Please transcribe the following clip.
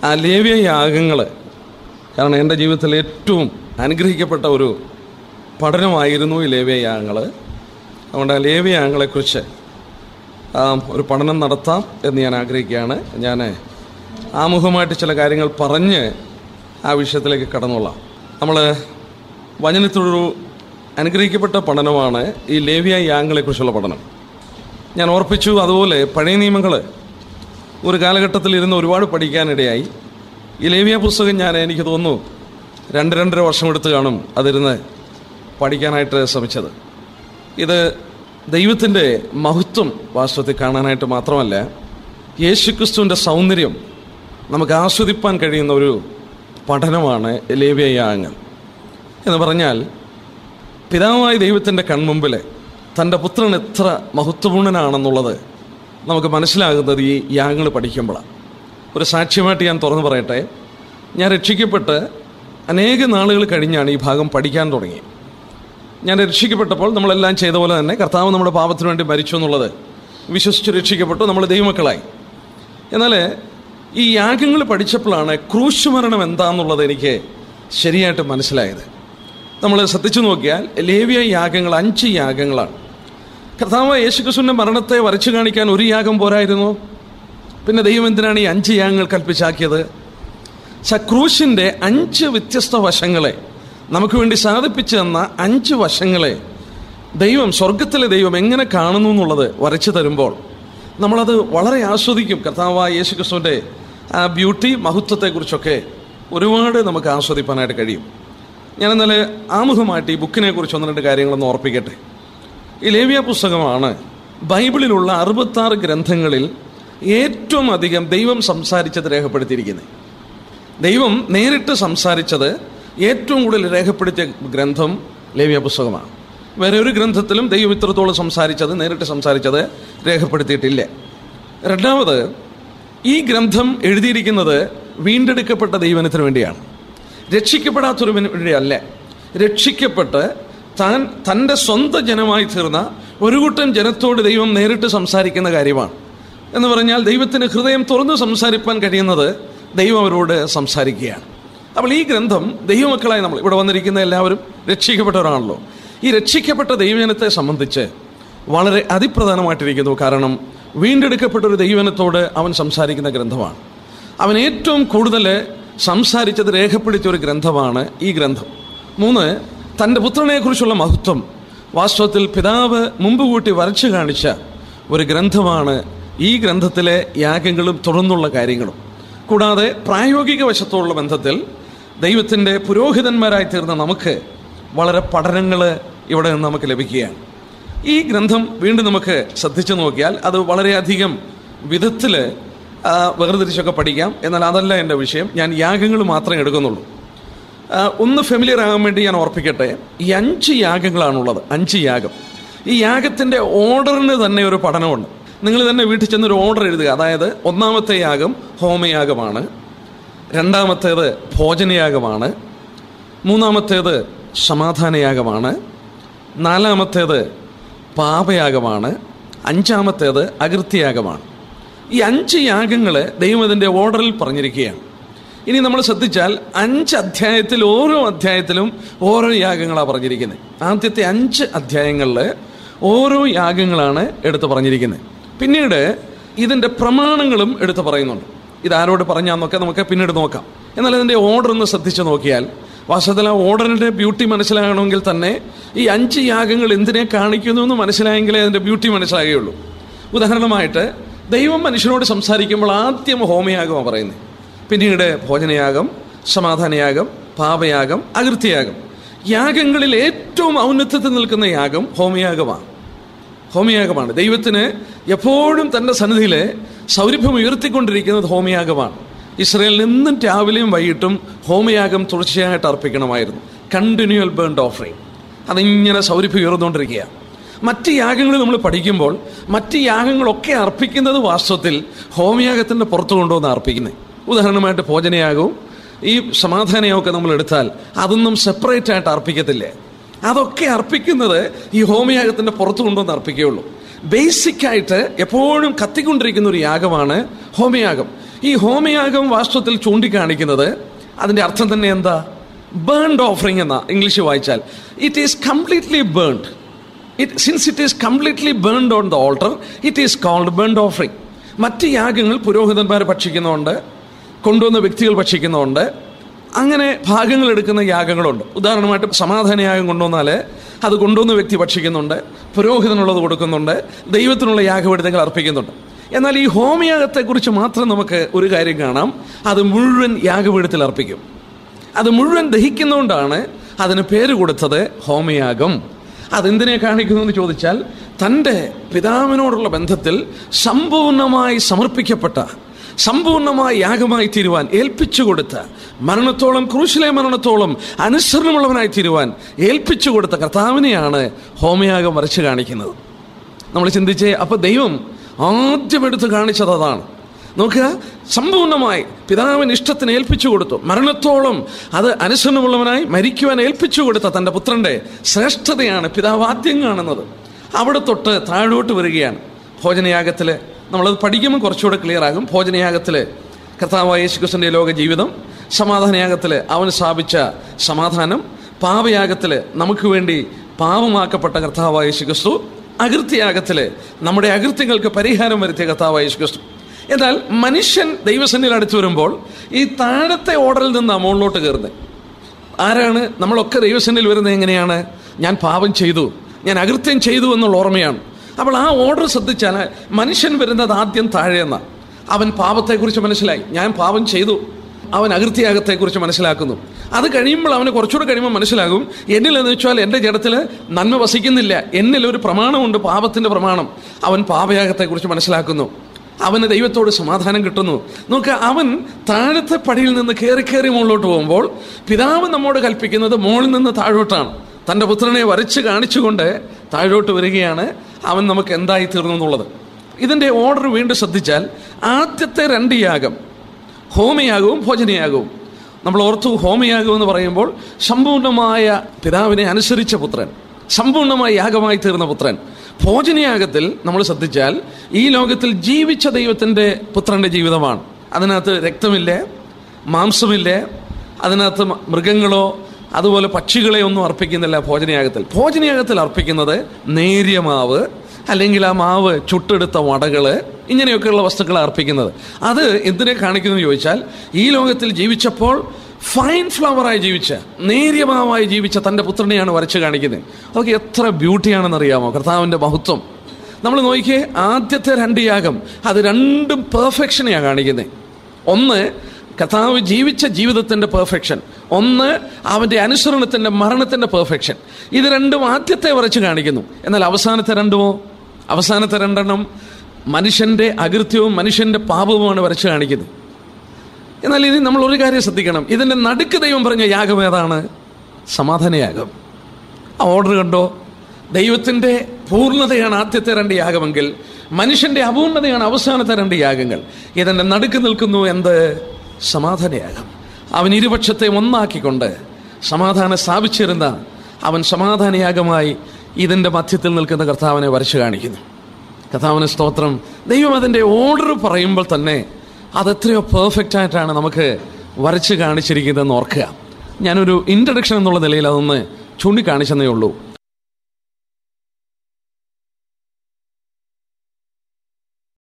ആ ലേവ്യ യാഗങ്ങൾ കാരണം എൻ്റെ ജീവിതത്തിൽ ഏറ്റവും അനുഗ്രഹിക്കപ്പെട്ട ഒരു പഠനമായിരുന്നു ഈ ലേവ്യ യാഗങ്ങൾ അതുകൊണ്ട് ആ ലേവ്യ യാഗങ്ങളെക്കുറിച്ച് ആ, ഒരു പഠനം നടത്താം എന്ന് ഞാൻ ആഗ്രഹിക്കുകയാണ് ഞാൻ ആമുഖമായിട്ട് ചില കാര്യങ്ങൾ പറഞ്ഞ് ആ വിഷയത്തിലേക്ക് കടന്നോളാം നമ്മൾ വചനത്തിലൊരു അനുഗ്രഹിക്കപ്പെട്ട പഠനമാണ് ഈ ലേവ്യ യാഗങ്ങളെക്കുറിച്ചുള്ള പഠനം ഞാൻ ഓർപ്പിച്ചു അതുപോലെ പഴയ നിയമങ്ങൾ ഒരു കാലഘട്ടത്തിൽ ഇരുന്ന് ഒരുപാട് പഠിക്കാനിടയായി ഈ ലേവ്യ പുസ്തകം ഞാൻ എനിക്ക് തോന്നുന്നു രണ്ട് രണ്ടര വർഷം എടുത്ത് കാണും അതിരുന്ന് പഠിക്കാനായിട്ട് ശ്രമിച്ചത് ഇത് ദൈവത്തിൻ്റെ മഹത്വം വാസ്തവത്തിൽ കാണാനായിട്ട് മാത്രമല്ല യേശുക്രിസ്തുവിൻ്റെ സൗന്ദര്യം നമുക്ക് ആസ്വദിപ്പാൻ കഴിയുന്ന ഒരു പഠനമാണ് ലേവ്യ യാഗങ്ങൾ എന്ന് പറഞ്ഞാൽ പിതാവായ ദൈവത്തിൻ്റെ കൺമുമ്പിൽ തൻ്റെ പുത്രൻ എത്ര മഹത്വപൂർണനാണെന്നുള്ളത് നമുക്ക് മനസ്സിലാകുന്നത് ഈ യാഗങ്ങൾ പഠിക്കുമ്പോഴാണ് ഒരു സാക്ഷ്യമായിട്ട് ഞാൻ തുറന്നു പറയട്ടെ ഞാൻ രക്ഷിക്കപ്പെട്ട് അനേക നാളുകൾ കഴിഞ്ഞാണ് ഈ ഭാഗം പഠിക്കാൻ തുടങ്ങി ഞാൻ രക്ഷിക്കപ്പെട്ടപ്പോൾ നമ്മളെല്ലാം ചെയ്ത പോലെ തന്നെ കർത്താവ് നമ്മുടെ പാപത്തിന് വേണ്ടി മരിച്ചു എന്നുള്ളത് വിശ്വസിച്ച് രക്ഷിക്കപ്പെട്ടു നമ്മൾ ദൈവമക്കളായി എന്നാൽ ഈ യാഗങ്ങൾ പഠിച്ചപ്പോഴാണ് ക്രൂശ് മരണം എന്താണെന്നുള്ളത് എനിക്ക് ശരിയായിട്ട് മനസ്സിലായത് നമ്മൾ ശ്രദ്ധിച്ചു നോക്കിയാൽ ലേവ്യ യാഗങ്ങൾ അഞ്ച് യാഗങ്ങളാണ് കർത്താവ് യേശുക്രിസ്തുവിൻ്റെ മരണത്തെ വരച്ചു കാണിക്കാൻ ഒരു യാഗം പോരായിരുന്നു പിന്നെ ദൈവം എന്തിനാണ് ഈ അഞ്ച് യാഗങ്ങൾ കൽപ്പിച്ചാക്കിയത് ക്രൂശിൻ്റെ അഞ്ച് വ്യത്യസ്ത വശങ്ങളെ നമുക്ക് വേണ്ടി സാധിപ്പിച്ചു തന്ന അഞ്ച് വശങ്ങളെ ദൈവം സ്വർഗത്തിലെ ദൈവം എങ്ങനെ കാണുന്നു എന്നുള്ളത് വരച്ചു തരുമ്പോൾ നമ്മളത് വളരെ ആസ്വദിക്കും കർത്താവായ യേശു ക്രിസ്തുവിൻ്റെ ആ ബ്യൂട്ടി മഹത്വത്തെക്കുറിച്ചൊക്കെ ഒരുപാട് നമുക്ക് ആസ്വദിപ്പാനായിട്ട് കഴിയും ഞാൻ ഇന്നലെ ആമുഖമായിട്ട് ഈ ബുക്കിനെ കുറിച്ച് ഒന്ന് രണ്ട് കാര്യങ്ങളൊന്ന് ഓർപ്പിക്കട്ടെ ഈ ലേവ്യ പുസ്തകമാണ് ബൈബിളിലുള്ള അറുപത്താറ് ഗ്രന്ഥങ്ങളിൽ ഏറ്റവും അധികം ദൈവം സംസാരിച്ചത് രേഖപ്പെടുത്തിയിരിക്കുന്നത് ദൈവം നേരിട്ട് സംസാരിച്ചത് ഏറ്റവും കൂടുതൽ രേഖപ്പെടുത്തിയ ഗ്രന്ഥം ലേവ്യ പുസ്തകമാണ് വേറെ ഒരു ഗ്രന്ഥത്തിലും ദൈവം ഇത്രത്തോളം സംസാരിച്ചത് നേരിട്ട് സംസാരിച്ചത് രേഖപ്പെടുത്തിയിട്ടില്ല രണ്ടാമത് ഈ ഗ്രന്ഥം എഴുതിയിരിക്കുന്നത് വീണ്ടെടുക്കപ്പെട്ട ദൈവനത്തിന് വേണ്ടിയാണ് രക്ഷിക്കപ്പെടാത്തൊരു വേണ്ടിയല്ല രക്ഷിക്കപ്പെട്ട് താൻ തൻ്റെ സ്വന്തം ജനമായി തീർന്ന ഒരു കൂട്ടം ജനത്തോട് ദൈവം നേരിട്ട് സംസാരിക്കുന്ന കാര്യമാണ് എന്ന് പറഞ്ഞാൽ ദൈവത്തിന് ഹൃദയം തുറന്ന് സംസാരിപ്പാൻ കഴിയുന്നത് ദൈവം അവരോട് സംസാരിക്കുകയാണ് അപ്പോൾ ഈ ഗ്രന്ഥം ദൈവമക്കളായി നമ്മൾ ഇവിടെ വന്നിരിക്കുന്ന എല്ലാവരും രക്ഷിക്കപ്പെട്ടവരാണല്ലോ ഈ രക്ഷിക്കപ്പെട്ട ദൈവജനത്തെ സംബന്ധിച്ച് വളരെ അതിപ്രധാനമായിട്ടിരിക്കുന്നു കാരണം വീണ്ടെടുക്കപ്പെട്ട ഒരു ദൈവനത്തോട് അവൻ സംസാരിക്കുന്ന ഗ്രന്ഥമാണ് അവൻ ഏറ്റവും കൂടുതൽ സംസാരിച്ചത് രേഖപ്പെടുത്തിയ ഒരു ഗ്രന്ഥമാണ് ഈ ഗ്രന്ഥം മൂന്ന് തൻ്റെ പുത്രനെക്കുറിച്ചുള്ള മഹത്വം വാസ്തവത്തിൽ പിതാവ് മുമ്പ് കൂട്ടി വരച്ചു കാണിച്ച ഒരു ഗ്രന്ഥമാണ് ഈ ഗ്രന്ഥത്തിലെ യാഗങ്ങളും തുടർന്നുള്ള കാര്യങ്ങളും കൂടാതെ പ്രായോഗിക വശത്തോടുള്ള ബന്ധത്തിൽ ദൈവത്തിൻ്റെ പുരോഹിതന്മാരായി തീർന്ന നമുക്ക് വളരെ പഠനങ്ങൾ ഇവിടെ നിന്ന് നമുക്ക് ലഭിക്കുകയാണ് ഈ ഗ്രന്ഥം വീണ്ടും നമുക്ക് ശ്രദ്ധിച്ചു നോക്കിയാൽ അത് വളരെയധികം വിധത്തിൽ വേർതിരിച്ചൊക്കെ പഠിക്കാം എന്നാൽ അതല്ല എൻ്റെ വിഷയം ഞാൻ യാഗങ്ങൾ മാത്രമേ എടുക്കുന്നുള്ളൂ ആ, ഒന്ന് ഫെമിലിയർ ആകാൻ വേണ്ടി ഞാൻ ഓർപ്പിക്കട്ടെ ഈ അഞ്ച് യാഗങ്ങളാണുള്ളത് അഞ്ച് യാഗം ഈ യാഗത്തിൻ്റെ ഓർഡറിന് തന്നെ ഒരു പഠനമുണ്ട് നിങ്ങൾ തന്നെ വീട്ടിൽ ചെന്നൊരു ഓർഡർ എഴുതുക അതായത് ഒന്നാമത്തെ യാഗം ഹോമയാഗമാണ് രണ്ടാമത്തേത് ഭോജനയാഗമാണ് മൂന്നാമത്തേത് സമാധാനയാഗമാണ് നാലാമത്തേത് പാപയാഗമാണ് അഞ്ചാമത്തേത് അകൃത്യയാഗമാണ് ഈ അഞ്ച് യാഗങ്ങൾ ദൈവം ഇതിൻ്റെ ഓർഡറിൽ പറഞ്ഞിരിക്കുകയാണ് ഇനി നമ്മൾ ശ്രദ്ധിച്ചാൽ അഞ്ച് അധ്യായത്തിൽ ഓരോ അധ്യായത്തിലും ഓരോ യാഗങ്ങളാണ് പറഞ്ഞിരിക്കുന്നത് ആദ്യത്തെ അഞ്ച് അധ്യായങ്ങളിൽ ഓരോ യാഗങ്ങളാണ് എടുത്ത് പറഞ്ഞിരിക്കുന്നത് പിന്നീട് ഇതിൻ്റെ പ്രമാണങ്ങളും എടുത്ത് പറയുന്നുണ്ട് ഇതാരോട് പറഞ്ഞാന്നൊക്കെ നമുക്ക് പിന്നീട് നോക്കാം എന്നാൽ ഇതിൻ്റെ ഓർഡർ ഒന്ന് ശ്രദ്ധിച്ച് നോക്കിയാൽ വാസ്തവത്തിൽ ആ ഓർഡറിൻ്റെ ബ്യൂട്ടി മനസ്സിലാകണമെങ്കിൽ തന്നെ ഈ അഞ്ച് യാഗങ്ങൾ എന്തിനെ കാണിക്കുന്നു എന്ന് മനസ്സിലായെങ്കിലേ അതിൻ്റെ ബ്യൂട്ടി മനസ്സിലാകുകയുള്ളൂ ഉദാഹരണമായിട്ട് ദൈവം മനുഷ്യനോട് സംസാരിക്കുമ്പോൾ ആദ്യം ഹോമയാഗമാണ് പറയുന്നത് പിന്നീട് ഭോജനയാഗം സമാധാനയാഗം പാപയാഗം അകൃത്യയാഗം യാഗങ്ങളിൽ ഏറ്റവും ഔന്നത്യത്തിൽ നിൽക്കുന്ന യാഗം ഹോമയാഗമാണ് ഹോമയാഗമാണ് ദൈവത്തിന് എപ്പോഴും തൻ്റെ സന്നിധിയിൽ സൗരഭ്യം ഉയർത്തിക്കൊണ്ടിരിക്കുന്നത് ഹോമയാഗമാണ് ഇസ്രയേലിൽ എന്നും രാവിലെയും വൈകിട്ടും ഹോമയാഗം തുടർച്ചയായിട്ട് അർപ്പിക്കണമായിരുന്നു കണ്ടിന്യൂവൽ ബേൺഡ് ഓഫറിങ് അതിങ്ങനെ സൗരഭ്യം ഉയർന്നുകൊണ്ടിരിക്കുക മറ്റ് യാഗങ്ങൾ നമ്മൾ പഠിക്കുമ്പോൾ മറ്റ് യാഗങ്ങളൊക്കെ അർപ്പിക്കുന്നത് വാസ്തവത്തിൽ ഹോമയാഗത്തിൻ്റെ പുറത്ത് കൊണ്ടുവന്ന് അർപ്പിക്കുന്നത് ഉദാഹരണമായിട്ട് ഭോജനയാഗവും ഈ സമാധാനയാഗമൊക്കെ നമ്മൾ എടുത്താൽ അതൊന്നും സെപ്പറേറ്റ് ആയിട്ട് അർപ്പിക്കത്തില്ലേ അതൊക്കെ അർപ്പിക്കുന്നത് ഈ ഹോമയാഗത്തിൻ്റെ പുറത്ത് കൊണ്ടുവന്ന് അർപ്പിക്കുകയുള്ളൂ ബേസിക് ആയിട്ട് എപ്പോഴും കത്തിക്കൊണ്ടിരിക്കുന്ന ഒരു യാഗമാണ് ഹോമയാഗം ഈ ഹോമയാഗം വാസ്തവത്തിൽ ചൂണ്ടിക്കാണിക്കുന്നത് അതിൻ്റെ അർത്ഥം തന്നെ എന്താ ബേൺഡ് ഓഫറിംഗ് എന്ന ഇംഗ്ലീഷ് വായിച്ചാൽ it is completely burned it since it is completely burned on the altar it is called burned offering മറ്റ് യാഗങ്ങൾ പുരോഹിതന്മാർ ഭക്ഷിക്കുന്നുണ്ട് കൊണ്ടുവന്ന വ്യക്തികൾ ഭക്ഷിക്കുന്നുണ്ട് അങ്ങനെ ഭാഗങ്ങൾ എടുക്കുന്ന യാഗങ്ങളുണ്ട് ഉദാഹരണമായിട്ട് സമാധാന യാഗം കൊണ്ടുവന്നാൽ അത് കൊണ്ടുവന്ന വ്യക്തി ഭക്ഷിക്കുന്നുണ്ട് പുരോഹിതനുള്ളത് കൊടുക്കുന്നുണ്ട് ദൈവത്തിനുള്ള യാഗപീഠങ്ങൾ അർപ്പിക്കുന്നുണ്ട് എന്നാൽ ഈ ഹോമയാഗത്തെക്കുറിച്ച് മാത്രം നമുക്ക് ഒരു കാര്യം കാണാം അത് മുഴുവൻ യാഗപീഠത്തിൽ അർപ്പിക്കും അത് മുഴുവൻ ദഹിക്കുന്നതുകൊണ്ടാണ് അതിന് പേര് കൊടുത്തത് ഹോമയാഗം അതെന്തിനെ കാണിക്കുന്നു എന്ന് ചോദിച്ചാൽ തൻ്റെ പിതാവിനോടുള്ള ബന്ധത്തിൽ സമ്പൂർണമായി സമർപ്പിക്കപ്പെട്ട സമ്പൂർണമായി യാഗമായി തീരുവാൻ ഏൽപ്പിച്ചു കൊടുത്ത മരണത്തോളം ക്രൂശിലെ മരണത്തോളം അനുസരണമുള്ളവനായി തീരുവാൻ ഏൽപ്പിച്ചു കൊടുത്ത കർത്താവിനെയാണ് ഹോമയാഗം വരച്ച് കാണിക്കുന്നത് നമ്മൾ ചിന്തിച്ചേ അപ്പോൾ ദൈവം ആദ്യം എടുത്ത് കാണിച്ചത് അതാണ് നോക്കുക സമ്പൂർണ്ണമായി പിതാവിന് ഇഷ്ടത്തിന് ഏൽപ്പിച്ചു കൊടുത്തു മരണത്തോളം അത് അനുസരണമുള്ളവനായി മരിക്കുവാൻ ഏൽപ്പിച്ചു കൊടുത്ത തൻ്റെ പുത്രൻ്റെ ശ്രേഷ്ഠതയാണ് പിതാവ് ആദ്യം കാണുന്നത് അവിടെ തൊട്ട് താഴോട്ട് വരികയാണ് ഭോജനയാഗത്തിൽ നമ്മളത് പഠിക്കുമ്പോൾ കുറച്ചുകൂടെ ക്ലിയർ ആകും ഭോജനയാഗത്തിൽ കർത്താവായ യേശുക്രിസ്തുവിൻ്റെ ലോക ജീവിതം സമാധാനയാഗത്തിൽ അവൻ സ്ഥാപിച്ച സമാധാനം പാപയാഗത്തിൽ നമുക്ക് വേണ്ടി പാപമാക്കപ്പെട്ട കർത്താവായ യേശുക്രിസ്തു അകൃത്യയാഗത്തിൽ നമ്മുടെ അകൃത്യങ്ങൾക്ക് പരിഹാരം വരുത്തിയ കർത്താവായ യേശുക്രിസ്തു എന്നാൽ മനുഷ്യൻ ദൈവസന്നിധിയിൽ അടുത്ത് വരുമ്പോൾ ഈ താഴത്തെ ഓർഡറിൽ നിന്ന് മുകളിലോട്ട് കയറുന്നത് ആരാണ് നമ്മളൊക്കെ ദൈവസന്നിധിയിൽ വരുന്നത് എങ്ങനെയാണ് ഞാൻ പാപം ചെയ്തു ഞാൻ അകൃത്യം ചെയ്തു എന്നുള്ള ഓർമ്മയാണ് അപ്പോൾ ആ ഓർഡർ ശ്രദ്ധിച്ചാൽ മനുഷ്യൻ വരുന്നത് ആദ്യം താഴെയെന്ന അവൻ പാപത്തെക്കുറിച്ച് മനസ്സിലായി ഞാൻ പാപം ചെയ്തു അവൻ അകൃത്യാഗത്തെക്കുറിച്ച് മനസ്സിലാക്കുന്നു അത് കഴിയുമ്പോൾ അവന് കുറച്ചുകൂടെ കഴിയുമ്പോൾ മനസ്സിലാകും എന്നിൽ എന്ന് വെച്ചാൽ എൻ്റെ ജഡത്തിൽ നന്മ വസിക്കുന്നില്ല എന്നിൽ ഒരു പ്രമാണമുണ്ട് പാപത്തിൻ്റെ പ്രമാണം അവൻ പാപയാഗത്തെക്കുറിച്ച് മനസ്സിലാക്കുന്നു അവന് ദൈവത്തോട് സമാധാനം കിട്ടുന്നു നോക്കുക അവൻ താഴത്തെ പടിയിൽ നിന്ന് കയറി കയറി മുകളിലോട്ട് പോകുമ്പോൾ പിതാവ് നമ്മോട് കൽപ്പിക്കുന്നത് മുകളിൽ നിന്ന് താഴോട്ടാണ് തൻ്റെ പുത്രനെ വരച്ച് കാണിച്ചുകൊണ്ട് താഴോട്ട് വരികയാണ് അവൻ നമുക്ക് എന്തായി തീർന്നു എന്നുള്ളത് ഇതിൻ്റെ ഓർഡർ വീണ്ടും ശ്രദ്ധിച്ചാൽ ആദ്യത്തെ രണ്ട് യാഗം ഹോമയാഗവും ഭോജനയാഗവും നമ്മൾ ഓർത്തു ഹോമയാഗം എന്ന് പറയുമ്പോൾ സമ്പൂർണ്ണമായ പിതാവിനെ അനുസരിച്ച പുത്രൻ സമ്പൂർണ്ണമായ യാഗമായി തീർന്ന പുത്രൻ ഭോജനയാഗത്തിൽ നമ്മൾ ശ്രദ്ധിച്ചാൽ ഈ ലോകത്തിൽ ജീവിച്ച ദൈവത്തിൻ്റെ പുത്രൻ്റെ ജീവിതമാണ് അതിനകത്ത് രക്തമില്ലേ മാംസമില്ലേ അതിനകത്ത് മൃഗങ്ങളോ അതുപോലെ പക്ഷികളെ ഒന്നും അർപ്പിക്കുന്നില്ല ഭോജനയാഗത്തിൽ ഭോജനയാഗത്തിൽ അർപ്പിക്കുന്നത് നേരിയ മാവ് അല്ലെങ്കിൽ ആ മാവ് ചുട്ടെടുത്ത വടകള് ഇങ്ങനെയൊക്കെയുള്ള വസ്തുക്കളെ അർപ്പിക്കുന്നത് അത് എന്തിനെ കാണിക്കുന്നു ചോദിച്ചാൽ ഈ ലോകത്തിൽ ജീവിച്ചപ്പോൾ ഫൈൻ ഫ്ലവറായി ജീവിച്ച നേരിയ മാവായി ജീവിച്ച തൻ്റെ പുത്രനെയാണ് വരച്ച് കാണിക്കുന്നത് അതൊക്കെ എത്ര ബ്യൂട്ടിയാണെന്ന് അറിയാമോ കർത്താവിൻ്റെ മഹത്വം നമ്മൾ നോക്കിയേ ആദ്യത്തെ രണ്ട് യാഗം അത് രണ്ടും പെർഫെക്ഷനെയാണ് കാണിക്കുന്നത് ഒന്ന് കർത്താവ് ജീവിച്ച ജീവിതത്തിൻ്റെ പെർഫെക്ഷൻ ഒന്ന് അവൻ്റെ അനുസരണത്തിൻ്റെ മരണത്തിൻ്റെ പെർഫെക്ഷൻ ഇത് രണ്ടും ആദ്യത്തെ വരച്ച് കാണിക്കുന്നു എന്നാൽ അവസാനത്തെ രണ്ടുമോ അവസാനത്തെ രണ്ടെണ്ണം മനുഷ്യൻ്റെ അകൃത്യവും മനുഷ്യൻ്റെ പാപവുമാണ് വരച്ച് കാണിക്കുന്നത് എന്നാൽ ഇനി നമ്മൾ ഒരു കാര്യം ശ്രദ്ധിക്കണം ഇതിൻ്റെ നടുക്ക് ദൈവം പറഞ്ഞ യാഗം ഏതാണ് സമാധാനയാഗം ആ ഓർഡർ കണ്ടോ ദൈവത്തിൻ്റെ പൂർണ്ണതയാണ് ആദ്യത്തെ രണ്ട് യാഗമെങ്കിൽ മനുഷ്യൻ്റെ അപൂർണതയാണ് അവസാനത്തെ രണ്ട് യാഗങ്ങൾ ഇതിൻ്റെ നടുക്ക് നിൽക്കുന്നു എന്ത് സമാധാനയാഗം അവൻ ഇരുപക്ഷത്തെ ഒന്നാക്കിക്കൊണ്ട് സമാധാനം സ്ഥാപിച്ചിരുന്ന അവൻ സമാധാനയാഗമായി ഇതിൻ്റെ മധ്യത്തിൽ നിൽക്കുന്ന കർത്താവിനെ വരച്ചു കാണിക്കുന്നു കർത്താവിന് സ്തോത്രം ദൈവം അതിൻ്റെ ഓർഡർ പറയുമ്പോൾ തന്നെ അതെത്രയോ പെർഫെക്റ്റ് ആയിട്ടാണ് നമുക്ക് വരച്ച് കാണിച്ചിരിക്കുന്നതെന്ന് ഓർക്കുക ഞാനൊരു ഇൻട്രഡക്ഷൻ എന്നുള്ള നിലയിൽ അതൊന്ന് ചൂണ്ടിക്കാണിച്ചെന്നേ ഉള്ളൂ